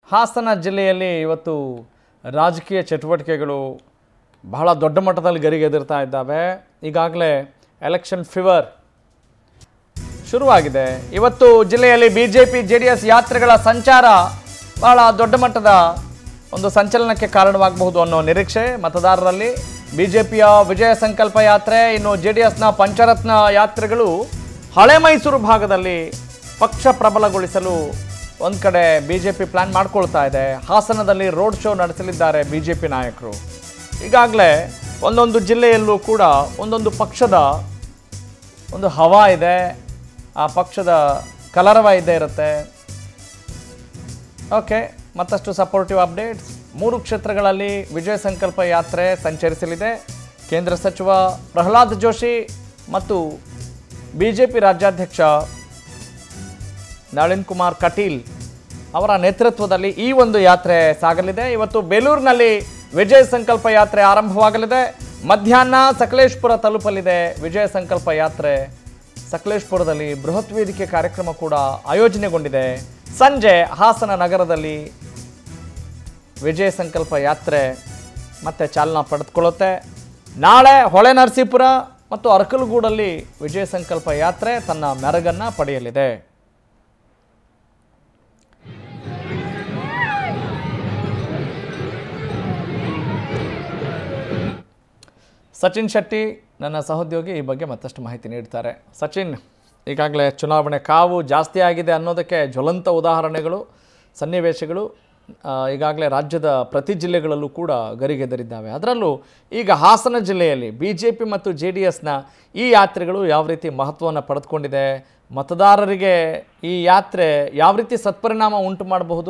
ಹಾಸನ ಜಿಲ್ಲೆಯಲ್ಲಿ ಇವತ್ತು ರಾಜಕೀಯ ಚಟುವಟಿಕೆಗಳು ಬಹಳ ದೊಡ್ಡ ಮಟ್ಟದಲ್ಲಿ ಗರಿಗೆದರ್ತಾ ಇದ್ದಾವೆ ಈಗಾಗಲೇ ಎಲೆಕ್ಷನ್ ಫೀವರ್ ಶುರುವಾಗಿದೆ ಇವತ್ತು ಜಿಲ್ಲೆಯಲ್ಲಿ B J P J D S ಯಾತ್ರೆಗಳ ಸಂಚಾರ ಬಹಳ ದೊಡ್ಡ ಮಟ್ಟದ ಒಂದು ಸಂಚಲನಕ್ಕೆ ಕಾರಣವಾಗಬಹುದು ಅನ್ನೋ ನಿರೀಕ್ಷೆ ಮತದಾರರಲ್ಲಿ ಬಿ ಜೆ ಪಿಯ ವಿಜಯ ಸಂಕಲ್ಪ ಯಾತ್ರೆ ಇನ್ನು ಜೆ ಡಿ ಎಸ್ನ ಪಂಚರತ್ನ ಯಾತ್ರೆಗಳು ಹಳೆ ಮೈಸೂರು ಭಾಗದಲ್ಲಿ ಪಕ್ಷ ಪ್ರಬಲಗೊಳಿಸಲು ಒಂದು ಕಡೆ ಬಿ ಜೆ ಪಿ ಪ್ಲ್ಯಾನ್ ಮಾಡ್ಕೊಳ್ತಾ ಇದೆ ಹಾಸನದಲ್ಲಿ ರೋಡ್ ಶೋ ನಡೆಸಲಿದ್ದಾರೆ ಬಿ ಜೆ ಪಿ ನಾಯಕರು ಈಗಾಗಲೇ ಒಂದೊಂದು ಜಿಲ್ಲೆಯಲ್ಲೂ ಕೂಡ ಒಂದೊಂದು ಪಕ್ಷದ ಒಂದು ಹವಾ ಇದೆ ಆ ಪಕ್ಷದ ಕಲರವ ಇದ್ದೇ ಇರುತ್ತೆ ಓಕೆ ಮತ್ತಷ್ಟು ಸಪೋರ್ಟಿವ್ ಅಪ್ಡೇಟ್ಸ್ ಮೂರು ಕ್ಷೇತ್ರಗಳಲ್ಲಿ ವಿಜಯ ಸಂಕಲ್ಪ ಯಾತ್ರೆ ಸಂಚರಿಸಲಿದೆ ಕೇಂದ್ರ ಸಚಿವ ಪ್ರಹ್ಲಾದ್ ಜೋಶಿ ಮತ್ತು ಬಿ ಜೆ ಪಿ ರಾಜ್ಯಾಧ್ಯಕ್ಷ ನಳಿನ್ ಕುಮಾರ್ ಕಟೀಲ್ ಅವರ ನೇತೃತ್ವದಲ್ಲಿ ಈ ಒಂದು ಯಾತ್ರೆ ಸಾಗಲಿದೆ ಇವತ್ತು ಬೇಲೂರಿನಲ್ಲಿ ವಿಜಯ ಸಂಕಲ್ಪ ಯಾತ್ರೆ ಆರಂಭವಾಗಲಿದೆ ಮಧ್ಯಾಹ್ನ ಸಕಲೇಶ್ಪುರ ತಲುಪಲಿದೆ ವಿಜಯ ಸಂಕಲ್ಪ ಯಾತ್ರೆ ಸಕಲೇಶ್ಪುರದಲ್ಲಿ ಬೃಹತ್ ವೇದಿಕೆ ಕಾರ್ಯಕ್ರಮ ಕೂಡ ಆಯೋಜನೆಗೊಂಡಿದೆ ಸಂಜೆ ಹಾಸನ ನಗರದಲ್ಲಿ ವಿಜಯ ಸಂಕಲ್ಪ ಯಾತ್ರೆ ಮತ್ತೆ ಚಾಲನಾ ಪಡೆದುಕೊಳ್ಳುತ್ತೆ ನಾಳೆ ಹೊಳೆ ನರಸೀಪುರ ಮತ್ತು ಅರಕಲಗೂಡಲ್ಲಿ ವಿಜಯ ಸಂಕಲ್ಪ ಯಾತ್ರೆ ತನ್ನ ಮೆರಗನ್ನು ಪಡೆಯಲಿದೆ ಸಚಿನ್ ಶೆಟ್ಟಿ ನನ್ನ ಸಹೋದ್ಯೋಗಿ ಈ ಬಗ್ಗೆ ಮತ್ತಷ್ಟು ಮಾಹಿತಿ ನೀಡ್ತಾರೆ ಸಚಿನ್ ಈಗಾಗಲೇ ಚುನಾವಣೆ ಕಾವು ಜಾಸ್ತಿ ಆಗಿದೆ ಅನ್ನೋದಕ್ಕೆ ಜ್ವಲಂತ ಉದಾಹರಣೆಗಳು ಸನ್ನಿವೇಶಗಳು ಆ, ಈಗಾಗಲೇ ರಾಜ್ಯದ ಪ್ರತಿ ಜಿಲ್ಲೆಗಳಲ್ಲೂ ಕೂಡ ಗರಿಗೆದರಿದ್ದಾವೆ ಅದರಲ್ಲೂ ಈಗ ಹಾಸನ ಜಿಲ್ಲೆಯಲ್ಲಿ ಬಿ ಜೆ ಪಿ ಮತ್ತು ಜೆ ಡಿ ಎಸ್ನ ಈ ಯಾತ್ರೆಗಳು ಯಾವ ರೀತಿ ಮಹತ್ವವನ್ನು ಪಡೆದುಕೊಂಡಿದೆ ಮತದಾರರಿಗೆ ಈ ಯಾತ್ರೆ ಯಾವ ರೀತಿ ಸತ್ಪರಿಣಾಮ ಉಂಟು ಮಾಡಬಹುದು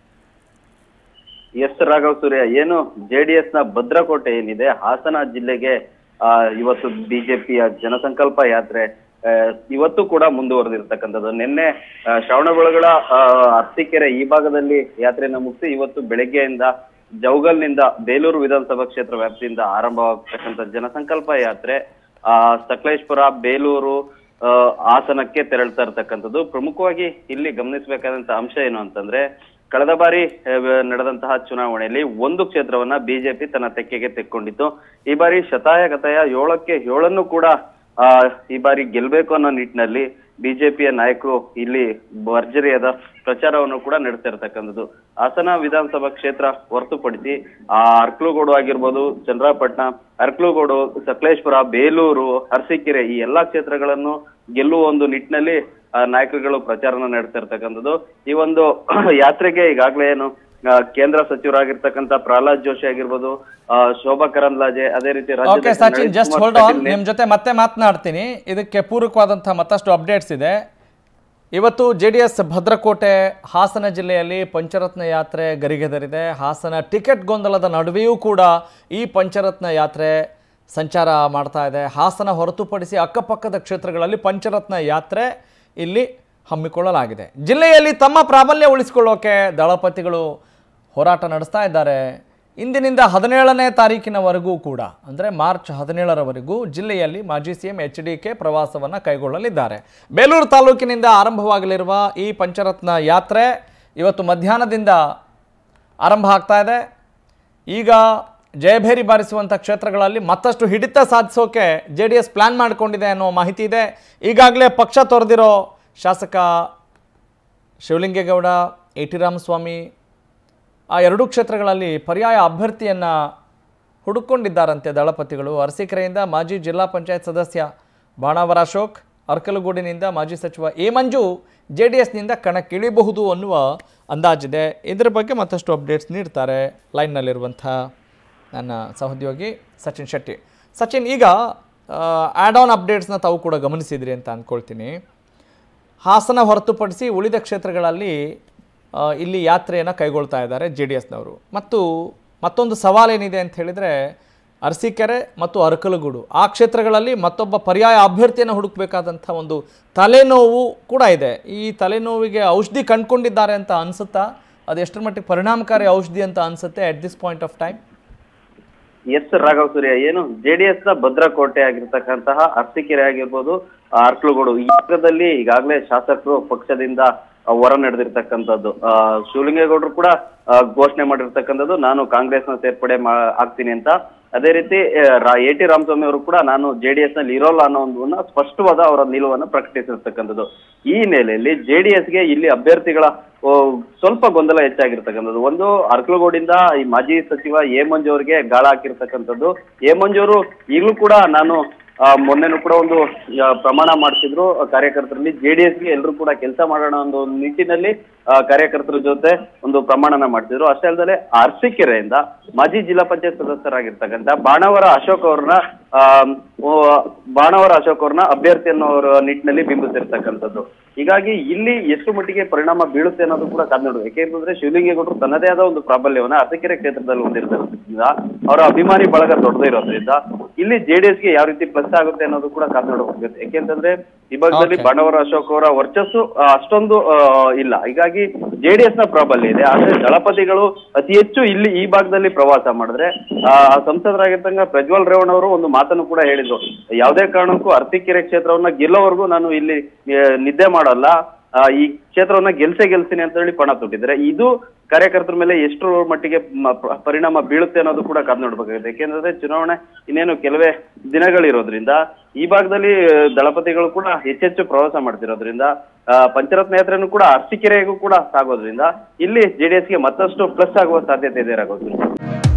ಎಸ್ ರಾಘವ್ ಸೂರ್ಯ ಏನು ಜೆಡಿಎಸ್ ನ ಭದ್ರಕೋಟೆ ಏನಿದೆ ಹಾಸನ ಜಿಲ್ಲೆಗೆ ಆ, ಇವತ್ತು ಬಿಜೆಪಿಯ ಜನಸಂಕಲ್ಪ ಯಾತ್ರೆ ಆ, ಇವತ್ತು ಕೂಡ ಮುಂದುವರೆದಿರ್ತಕ್ಕಂಥದ್ದು ನಿನ್ನೆ ಆ, ಶ್ರವಣಬೆಳಗೊಳ ಆ, ಅರಸೀಕೆರೆ ಈ ಭಾಗದಲ್ಲಿ ಯಾತ್ರೆಯನ್ನ ಮುಗಿಸಿ ಇವತ್ತು ಬೆಳಗ್ಗೆಯಿಂದ ಜೌಗಲ್ನಿಂದ ಬೇಲೂರು ವಿಧಾನಸಭಾ ಕ್ಷೇತ್ರ ವ್ಯಾಪ್ತಿಯಿಂದ ಆರಂಭವಾಗ್ತಕ್ಕಂಥ ಜನಸಂಕಲ್ಪ ಯಾತ್ರೆ ಆ ಸಕಲೇಶ್ಪುರ ಬೇಲೂರು ಆ, ಹಾಸನಕ್ಕೆ ತೆರಳ್ತಾ ಇರ್ತಕ್ಕಂಥದ್ದು ಪ್ರಮುಖವಾಗಿ ಇಲ್ಲಿ ಗಮನಿಸಬೇಕಾದಂತ ಅಂಶ ಏನು ಅಂತಂದ್ರೆ ಕಳೆದ ಬಾರಿ ಆ, ನಡೆದಂತಹ ಚುನಾವಣೆಯಲ್ಲಿ ಒಂದು ಕ್ಷೇತ್ರವನ್ನ ಬಿಜೆಪಿ ತನ್ನ ತೆಕ್ಕೆಗೆ ತೆಕ್ಕೊಂಡಿತ್ತು ಈ ಬಾರಿ ಶತಾಯ ಗತಾಯ ಏಳಕ್ಕೆ ಏಳನ್ನು ಕೂಡ ಆ ಈ ಬಾರಿ ಗೆಲ್ಬೇಕು ಅನ್ನೋ ನಿಟ್ಟಿನಲ್ಲಿ ಬಿಜೆಪಿಯ ನಾಯಕರು ಇಲ್ಲಿ ಭರ್ಜರಿಯಾದ ಪ್ರಚಾರವನ್ನು ಕೂಡ ನಡೆಸ್ತಾ ಇರ್ತಕ್ಕಂಥದ್ದು ಹಾಸನ ವಿಧಾನಸಭಾ ಕ್ಷೇತ್ರ ಹೊರತುಪಡಿಸಿ ಆ ಅರ್ಕಲುಗೋಡು ಆಗಿರ್ಬೋದು ಚಂದ್ರಪಟ್ಟಣ ಅರ್ಕಲುಗೋಡು ಸಕಲೇಶ್ಪುರ ಬೇಲೂರು ಅರಸೀಕೆರೆ ಈ ಎಲ್ಲಾ ಕ್ಷೇತ್ರಗಳನ್ನು ಗೆಲ್ಲುವ ಒಂದು ನಿಟ್ಟಿನಲ್ಲಿ ಆ, ನಾಯಕರುಗಳು ಪ್ರಚಾರನ ನಡೆಸ್ತಾ ಇರ್ತಕ್ಕಂಥದ್ದು ಈ ಒಂದು ಯಾತ್ರೆಗೆ ಈಗಾಗಲೇ ಏನು ಆ, ಕೇಂದ್ರ ಸಚಿವರಾಗಿರ್ತಕ್ಕಂಥ ಪ್ರಹ್ಲಾದ್ ಜೋಶಿ ಆಗಿರ್ಬೋದು ಆ, ಶೋಭಾ ಕರಂದ್ಲಾಜೆ ಅದೇ ರೀತಿ ಓಕೆ ರಾಜ್ಯಾಧ್ಯಕ್ಷ Sachin Nalin just Kumar hold on Kateel ನಿಮ್ಮ ಜೊತೆ ಮತ್ತೆ ಮಾತನಾಡ್ತೀನಿ ಇದಕ್ಕೆ ಪೂರಕವಾದಂಥ ಮತ್ತಷ್ಟು ಅಪ್ಡೇಟ್ಸ್ ಇದೆ ಇವತ್ತು ಜೆ ಡಿ ಎಸ್ ಭದ್ರಕೋಟೆ ಹಾಸನ ಜಿಲ್ಲೆಯಲ್ಲಿ ಪಂಚರತ್ನ ಯಾತ್ರೆ ಗರಿಗೆದರಿದೆ ಹಾಸನ ಟಿಕೆಟ್ ಗೊಂದಲದ ನಡುವೆಯೂ ಕೂಡ ಈ ಪಂಚರತ್ನ ಯಾತ್ರೆ ಸಂಚಾರ ಮಾಡ್ತಾ ಇದೆ ಹಾಸನ ಹೊರತುಪಡಿಸಿ ಅಕ್ಕಪಕ್ಕದ ಕ್ಷೇತ್ರಗಳಲ್ಲಿ ಪಂಚರತ್ನ ಯಾತ್ರೆ ಇಲ್ಲಿ ಹಮ್ಮಿಕೊಳ್ಳಲಾಗಿದೆ ಜಿಲ್ಲೆಯಲ್ಲಿ ತಮ್ಮ ಪ್ರಾಬಲ್ಯ ಉಳಿಸಿಕೊಳ್ಳೋಕೆ ದಳಪತಿಗಳು ಹೋರಾಟ ನಡೆಸ್ತಾ ಇದ್ದಾರೆ ಇಂದಿನಿಂದ ಹದಿನೇಳನೇ ತಾರೀಕಿನವರೆಗೂ ಕೂಡ ಅಂದರೆ ಮಾರ್ಚ್ ಹದಿನೇಳರವರೆಗೂ ಜಿಲ್ಲೆಯಲ್ಲಿ ಮಾಜಿ C M H D K ಪ್ರವಾಸವನ್ನು ಕೈಗೊಳ್ಳಲಿದ್ದಾರೆ ಬೇಲೂರು ತಾಲೂಕಿನಿಂದ ಆರಂಭವಾಗಲಿರುವ ಈ ಪಂಚರತ್ನ ಯಾತ್ರೆ ಇವತ್ತು ಮಧ್ಯಾಹ್ನದಿಂದ ಆರಂಭ ಆಗ್ತಾ ಇದೆ ಈಗ ಜಯಭೇರಿ ಬಾರಿಸುವಂಥ ಕ್ಷೇತ್ರಗಳಲ್ಲಿ ಮತ್ತಷ್ಟು ಹಿಡಿತ ಸಾಧಿಸೋಕೆ ಜೆ ಡಿ ಎಸ್ ಪ್ಲ್ಯಾನ್ ಮಾಡಿಕೊಂಡಿದೆ ಅನ್ನೋ ಮಾಹಿತಿ ಇದೆ ಈಗಾಗಲೇ ಪಕ್ಷ ತೊರೆದಿರೋ ಶಾಸಕ ಶಿವಲಿಂಗೇಗೌಡ ಎ ಟಿ ರಾಮಸ್ವಾಮಿ ಆ ಎರಡೂ ಕ್ಷೇತ್ರಗಳಲ್ಲಿ ಪರ್ಯಾಯ ಅಭ್ಯರ್ಥಿಯನ್ನು ಹುಡುಕೊಂಡಿದ್ದಾರಂತೆ ದಳಪತಿಗಳು ಅರಸೀಕೆರೆಯಿಂದ ಮಾಜಿ ಜಿಲ್ಲಾ ಪಂಚಾಯತ್ ಸದಸ್ಯ ಬಾಣಾವರ ಅಶೋಕ್ ಅರ್ಕಲಗೂಡಿನಿಂದ ಮಾಜಿ ಸಚಿವ ಎ ಮಂಜು ಜೆ ಡಿ ಎಸ್ನಿಂದ ಕಣಕ್ಕಿಳಿಬಹುದು ಅನ್ನುವ ಅಂದಾಜಿದೆ ಇದರ ಬಗ್ಗೆ ಮತ್ತಷ್ಟು ಅಪ್ಡೇಟ್ಸ್ ನೀಡ್ತಾರೆ ಲೈನ್ನಲ್ಲಿರುವಂಥ ನನ್ನ ಸಹೋದ್ಯೋಗಿ ಸಚಿನ್ ಶೆಟ್ಟಿ ಸಚಿನ್ ಈಗ ಆ್ಯಡ್ ಆನ್ ಅಪ್ಡೇಟ್ಸ್ನ ತಾವು ಕೂಡ ಗಮನಿಸಿದ್ರಿ ಅಂತ ಅಂದ್ಕೊಳ್ತೀನಿ ಹಾಸನ ಹೊರತುಪಡಿಸಿ ಉಳಿದ ಕ್ಷೇತ್ರಗಳಲ್ಲಿ ಆ, ಇಲ್ಲಿ ಯಾತ್ರೆಯನ್ನು ಕೈಗೊಳ್ತಾ ಇದ್ದಾರೆ ಜೆ ಡಿ ಎಸ್ನವರು ಮತ್ತು ಮತ್ತೊಂದು ಸವಾಲೇನಿದೆ ಅಂತ ಹೇಳಿದರೆ ಅರಸೀಕೆರೆ ಮತ್ತು ಅರಕಲಗೂಡು ಆ ಕ್ಷೇತ್ರಗಳಲ್ಲಿ ಮತ್ತೊಬ್ಬ ಪರ್ಯಾಯ ಅಭ್ಯರ್ಥಿಯನ್ನು ಹುಡುಕಬೇಕಾದಂಥ ಒಂದು ತಲೆನೋವು ಕೂಡ ಇದೆ ಈ ತಲೆನೋವಿಗೆ ಔಷಧಿ ಕಂಡುಕೊಂಡಿದ್ದಾರೆ ಅಂತ ಅನಿಸುತ್ತಾ ಅದು ಎಷ್ಟರ ಮಟ್ಟಿಗೆ ಪರಿಣಾಮಕಾರಿ ಔಷಧಿ ಅಂತ ಅನಿಸುತ್ತೆ at this point of time S Raghav Surya ಏನು ಜೆಡಿಎಸ್ ನ ಭದ್ರಕೋಟೆ ಆಗಿರ್ತಕ್ಕಂತಹ ಅರಸೀಕೆರೆ ಆಗಿರ್ಬೋದು ಅರ್ಕಲುಗೋಡು ಈ ಭಾಗದಲ್ಲಿ ಈಗಾಗಲೇ ಶಾಸಕರು ಪಕ್ಷದಿಂದ ಆ, ಹೊರ ನಡೆದಿರ್ತಕ್ಕಂಥದ್ದು ಆ, ಶಿವಲಿಂಗೇಗೌಡರು ಕೂಡ ಆ, ಘೋಷಣೆ ಮಾಡಿರ್ತಕ್ಕಂಥದ್ದು ನಾನು ಕಾಂಗ್ರೆಸ್ನ ಸೇರ್ಪಡೆ ಮಾ ಆಗ್ತೀನಿ ಅಂತ ಅದೇ ರೀತಿ ಎ ಟಿ ರಾಮಸ್ವಾಮಿ ಅವರು ಕೂಡ ನಾನು ಜೆಡಿಎಸ್ ನಲ್ಲಿ ಇರೋಲ್ಲ ಅನ್ನೋ ಒಂದನ್ನ ಸ್ಪಷ್ಟವಾದ ಅವರ ನಿಲುವನ್ನು ಪ್ರಕಟಿಸಿರ್ತಕ್ಕಂಥದ್ದು ಈ ಹಿನ್ನೆಲೆಯಲ್ಲಿ ಜೆಡಿಎಸ್ ಗೆ ಇಲ್ಲಿ ಅಭ್ಯರ್ಥಿಗಳ ಓ, ಸ್ವಲ್ಪ ಗೊಂದಲ ಹೆಚ್ಚಾಗಿರ್ತಕ್ಕಂಥದ್ದು ಒಂದು ಅರ್ಕಲಗೋಡಿಂದ ಈ ಮಾಜಿ ಸಚಿವ ಎ ಮಂಜು ಅವರಿಗೆ ಗಾಳ ಹಾಕಿರ್ತಕ್ಕಂಥದ್ದು ಎ ಮಂಜು ಅವರು ಈಗಲೂ ಕೂಡ ನಾನು ಆ, ಮೊನ್ನೆನೂ ಕೂಡ ಒಂದು ಆ, ಪ್ರಮಾಣ ಮಾಡಿಸಿದ್ರು ಕಾರ್ಯಕರ್ತರಲ್ಲಿ ಜೆಡಿಎಸ್ ಗೆ ಎಲ್ಲರೂ ಕೂಡ ಕೆಲಸ ಮಾಡೋಣ ಅನ್ನೋ ಒಂದು ನಿಟ್ಟಿನಲ್ಲಿ ಆ, ಕಾರ್ಯಕರ್ತರ ಜೊತೆ ಒಂದು ಪ್ರಮಾಣನ ಮಾಡ್ತಿದ್ರು ಅಷ್ಟೇ ಅಲ್ಲದೆ ಅರಸೀಕೆರೆಯಿಂದ ಮಾಜಿ ಜಿಲ್ಲಾ ಪಂಚಾಯತ್ ಸದಸ್ಯರಾಗಿರ್ತಕ್ಕಂಥ ಬಾಣವರ ಅಶೋಕ್ ಅವ್ರನ್ನ ಆ, ಓ, ಬಾಣವರ ಅಶೋಕ್ ಅವ್ರನ್ನ ಅಭ್ಯರ್ಥಿ ಅನ್ನೋ ಅವ್ರ ನಿಟ್ಟಿನಲ್ಲಿ ಬಿಂಬಿಸಿರ್ತಕ್ಕಂಥದ್ದು ಹೀಗಾಗಿ ಇಲ್ಲಿ ಎಷ್ಟು ಮಟ್ಟಿಗೆ ಪರಿಣಾಮ ಬೀಳುತ್ತೆ ಅನ್ನೋದು ಕೂಡ ಕಾದ್ ನೋಡ್ಬೇಕು ಯಾಕೆಂತಂದ್ರೆ ಶಿವಲಿಂಗೇಗೌಡರು ತನ್ನದೇ ಆದ ಒಂದು ಪ್ರಾಬಲ್ಯವನ್ನ ಅರಸೀಕೆರೆ ಕ್ಷೇತ್ರದಲ್ಲಿ ಹೊಂದಿರೋದ್ರಿಂದ ಅವರ ಅಭಿಮಾನಿ ಬಳಗ ದೊಡ್ಡದೇ ಇರೋದ್ರಿಂದ ಇಲ್ಲಿ ಜೆಡಿಎಸ್ ಗೆ ಯಾವ ರೀತಿ ಪ್ಲಸ್ ಆಗುತ್ತೆ ಅನ್ನೋದು ಕೂಡ ಕಾದ್ ನೋಡಬೇಕಾಗುತ್ತೆ ಯಾಕೆಂತಂದ್ರೆ ಈ ಭಾಗದಲ್ಲಿ Okay. ಬಾಣವರ ಅಶೋಕ್ ಅವರ ವರ್ಚಸ್ಸು ಆ, ಅಷ್ಟೊಂದು ಆ, ಇಲ್ಲ ಹೀಗಾಗಿ ಜೆಡಿಎಸ್ ನ ಪ್ರಾಬಲ್ಯ ಇದೆ ಆದ್ರೆ ದಳಪತಿಗಳು ಅತಿ ಹೆಚ್ಚು ಇಲ್ಲಿ ಈ ಭಾಗದಲ್ಲಿ ಪ್ರವಾಸ ಮಾಡಿದ್ರೆ ಆ ಸಂಸದರಾಗಿರ್ತಂಗ ಪ್ರಜ್ವಲ್ ರೇವಣ್ಣ ಅವರು ಒಂದು ಮಾತನ್ನು ಕೂಡ ಹೇಳಿದ್ರು ಯಾವುದೇ ಕಾರಣಕ್ಕೂ ಅರಸೀಕೆರೆ ಕ್ಷೇತ್ರವನ್ನ ಗೆಲ್ಲೋವರೆಗೂ ನಾನು ಇಲ್ಲಿ ಆ, ನಿದ್ದೆ ಮಾಡಲ್ಲ ಆ, ಈ ಕ್ಷೇತ್ರವನ್ನ ಗೆಲ್ಸೇ ಗೆಲ್ತೀನಿ ಅಂತ ಹೇಳಿ ಪಣ ತೊಟ್ಟಿದ್ದಾರೆ ಇದು ಕಾರ್ಯಕರ್ತರ ಮೇಲೆ ಎಷ್ಟು ಮಟ್ಟಿಗೆ ಮ- ಪ- ಪರಿಣಾಮ ಬೀಳುತ್ತೆ ಅನ್ನೋದು ಕೂಡ ಕಾದ್ ನೋಡ್ಬೇಕಾಗುತ್ತೆ ಯಾಕೆಂದ್ರೆ ಚುನಾವಣೆ ಇನ್ನೇನು ಕೆಲವೇ ದಿನಗಳಿರೋದ್ರಿಂದ ಈ ಭಾಗದಲ್ಲಿ ಆ, ದಳಪತಿಗಳು ಕೂಡ ಹೆಚ್ಚೆಚ್ಚು ಪ್ರವಾಸ ಮಾಡ್ತಿರೋದ್ರಿಂದ ಆ, ಪಂಚರತ್ನ ಯಾತ್ರೆನೂ ಕೂಡ ಅರಸೀಕೆರೆಗೂ ಕೂಡ ಸಾಗೋದ್ರಿಂದ ಇಲ್ಲಿ ಜೆಡಿಎಸ್ಗೆ ಮತ್ತಷ್ಟು ಪ್ಲಸ್ ಆಗುವ ಸಾಧ್ಯತೆ ಇದೆ ರಾಘವ್